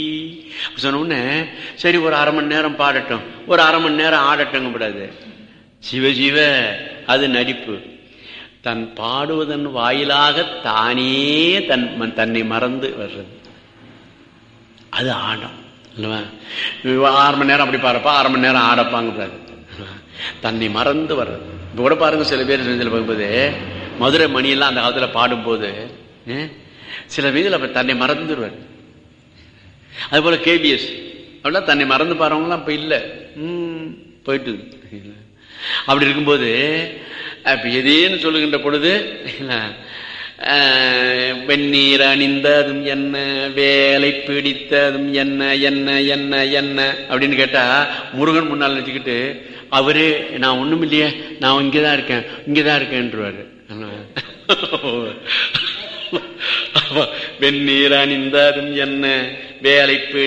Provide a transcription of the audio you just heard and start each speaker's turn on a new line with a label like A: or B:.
A: சொன்ன உடனே சரி ஒரு அரை மணி நேரம் பாடட்டும் ஒரு அரை மணி நேரம் ஆடட்டுங்க கூடாது சிவ சிவ அது நடிப்பு தன் பாடுவதன் வாயிலாக தானே தன் தன்னை மறந்து வர்றது அது ஆடம் இல்லவா ஆறு மணி நேரம் அப்படி பாருப்பா அரை மணி நேரம் ஆடப்பாங்க கூடாது தன்னை மறந்து வர்றது இப்ப கூட பாருங்க சில பேர் சில போகும்போது மதுரை மணியெல்லாம் அந்த காலத்துல பாடும்போது அஹ், சில வீதியில் அப்ப தன்னை மறந்துடுவார் அது போல கேபிஎஸ் அப்படிலாம் தன்னை மறந்து பாருவங்களாம் இப்ப இல்லை ம், போயிட்டு அப்படி இருக்கும்போது அப்ப எதேன்னு சொல்லுகின்ற பொழுது அஹ், வெந்நீர் அணிந்ததும் என்ன வேலை பிடித்ததும் என்ன என்ன என்ன என்ன அப்படின்னு கேட்டா முருகன் முன்னால் வச்சுக்கிட்டு அவரு நான் ஒண்ணும் இல்லையே நான் இங்கதான் இருக்கேன் இங்கதான் இருக்கேன்ருவாரு வெந்நீர் அணிந்ததும் என்ன வேலை